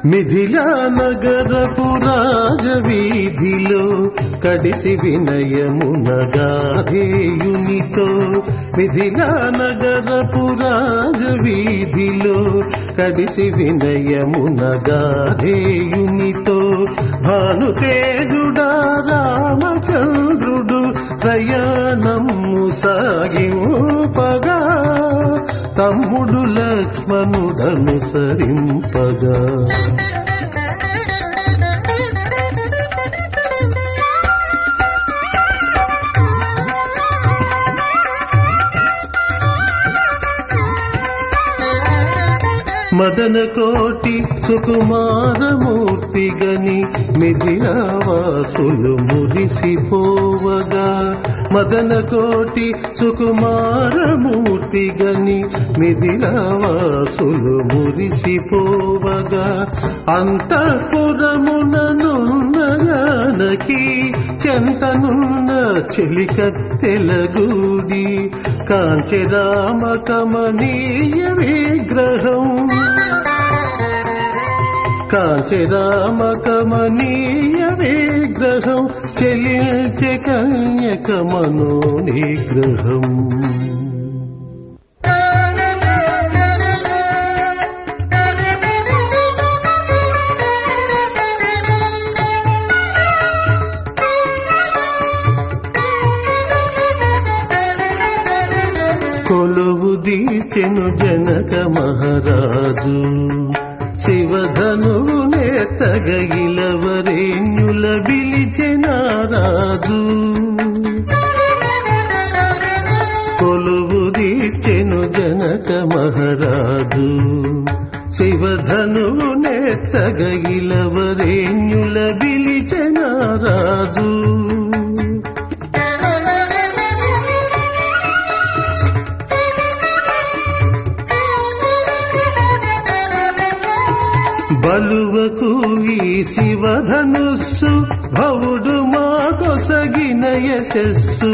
మిథిలా నగరపు రాజవీధిలో కడిసి వినయమునగాధేయునితో మిథిలా నగరపు రాజవీధిలో కడిసి వినయమునగాధేయునితో భానుతేజుడా రామచంద్రుడు ప్రయాణము సాగింపగా తమ్ముడు లక్ష్మణుడను సరింపగా మదన కోటి సుకుమారమూర్తి గని మిథిలావాసులు మురిసిపోవగా మదన కోటి సుకుమారమూర్తి గని మిథిలావాసులు మురిసిపోవగా అంతఃపురముననున్న జానకి చెంతనున్న చెలికత్తెలగూడి కాంచరామ కమనీయ విగ్రహం కాంచరామ కమనీయ విగ్రహం చెలించె కన్యక మనో నిగ్రహం కొలువు దీచెను జనక మహారాజు శివధనువు నేతగగిలవరేణ్యుల బిలిచెనారాజు కొలువు దీచెను జనక మహారాజు శివధనువు నేతగగిలవరేణ్యుల బిలిచెనారాజు బలువకు ఈ శివధనుస్సు భవుడు మా కొసగిన యశస్సు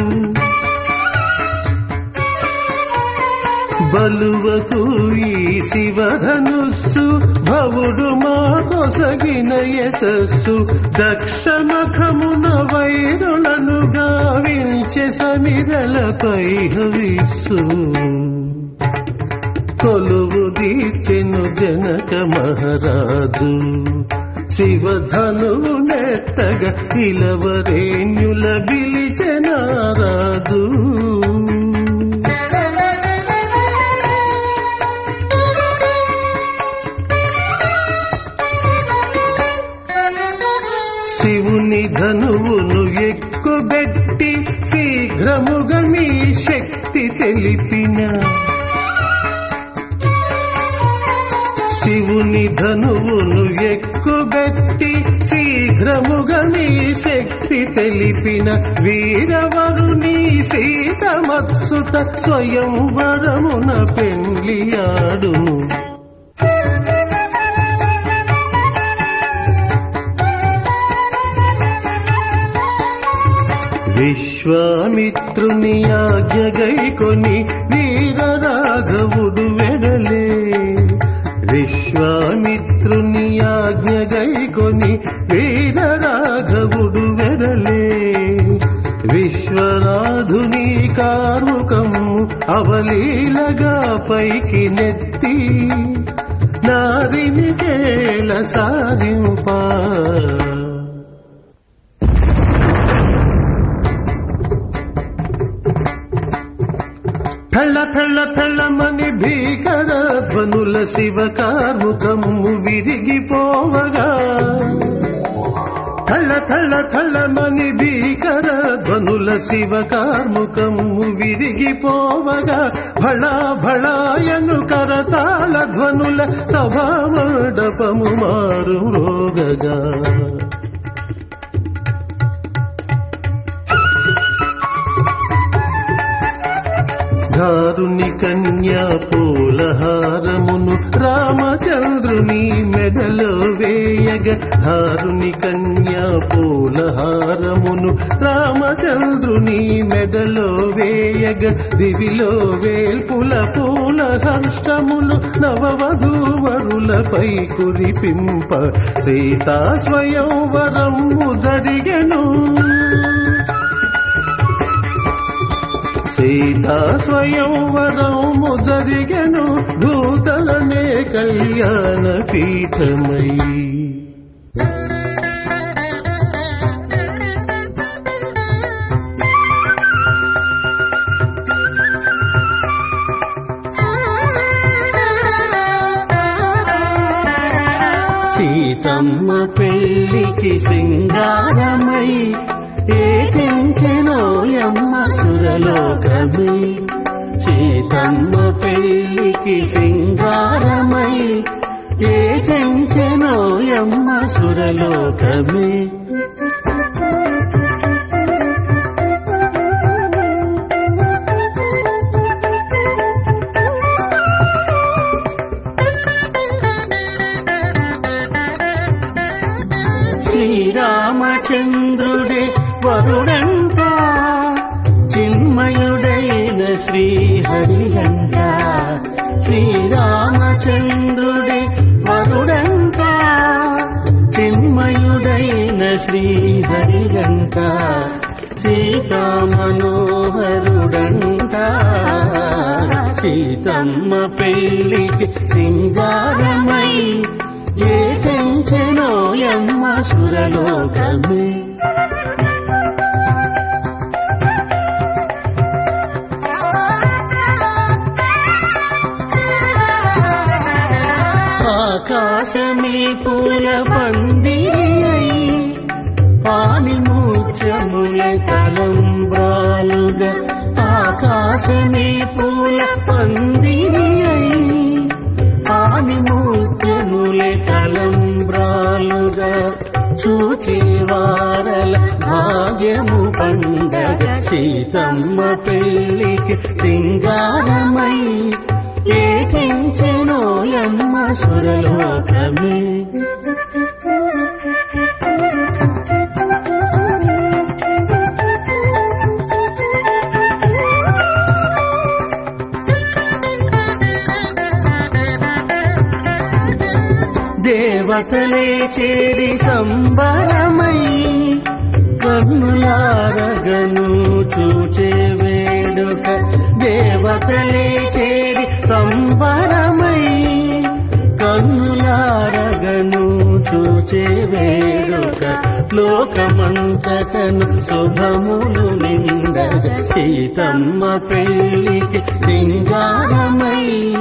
బలువకు ఈ శివధనుస్సు భవుడు మా కొసగిన యశస్సు దక్షమఖమున వైరులను గావించె సమిరలపై హవిస్సు కొలువు దీచెను జనక మహారాజు శివధనువు నెత్తగ ఇలవరేణ్యుల బిలిచెనారాజు శివుని ధనువును ఎక్కుబెట్టి శీఘ్రముగా మీ శక్తి తెలిపిన శివుని ధనువును ఎక్కుబెట్టి శీఘ్రముగా నీ శక్తి తెలిపిన వీరవరుని సీతమత్సుత స్వయం వరమున పెండ్లియాడును విశ్వామిత్రుని ఆజ్ఞగైకొని వీర రాఘవుడు వెడలే విశ్వామిత్రుని ఆజ్ఞగైకొని వీర రాఘవుడు వెడలే విశ్వనాథుని కారుకము అవలీలగా పైకి నెత్తి నారిని కేళ సాధింపా ఫెళ్ళ ఫెళ్ళ ఫెళ్ళమని భీకర ధ్వనుల శివ కార్ముకము విరిగిపోవగా థళ్ళ థళ్ళ థళ్ళమని భీకర ధ్వనుల శివ కార్ముకము విరిగిపోవగా భళా భళాయను కరతాళ ధ్వనుల సభామండపము మారు రోగగా ధార హారుని కన్యా పూలహారమును రామచంద్రుని మెడలో వేయగ హారుని కన్యా పూలహారమును రామచంద్రుని మెడలో వేయగ దివిలో వేల్పుల పూల హర్షములు నవవధూవరులపై కురిపింప సీతా స్వయంవరము జరిగెను సీతా స్వయంవరము జరిగెను భూతలనే కళ్యాణ పీఠమై సీతమ్మ పెళ్లికి సింగారమై ఏకించెనోయమ్మ సురలోకమే సీతమ్మ పెళ్లికి సింగారమై ఏకించెనోయమ్మ సురలోకమే శ్రీరామచంద్రుడే వరుడంట చిన్మయుడైన శ్రీహరియంట శ్రీరామచంద్రుడే వరుడంట చిన్మయుడైన శ్రీహరియంట సీతా మనోహరుడంట సీతమ్మ పెళ్లికి సింగారమై ఏ తెంచెనోయమ్మ సురలోకమే ఆకాశమే పూల పందిరి అయి పానిమూర్చముల తలంబ్రాలుగా ఆకాశమే పూల పందిరి అయి పానిమూర్చముల తలంబ్రాలుగా చూచే వారల భాగ్యము పండగ సీతమ్మ పెళ్లికి సింగారమై ఏకించెనోయమ్మ సురలోకమే దేవతలే చేరి సంబరమై కన్నులారగను చూచే వేడుక దేవతలే చేరి సంబరమై కన్నులారగను చూచే వేడుక లోకమంతటను శుభములు నిండగ సీతమ్మ పెళ్లికి సింగారమై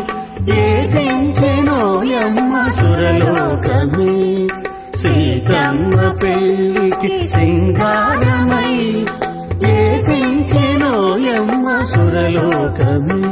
ఏదించెనోయమ్మ సురలోకమే సీతమ్మ పెళ్లికి సింగారమై ఏదించెనోయమ్మ సురలోకమే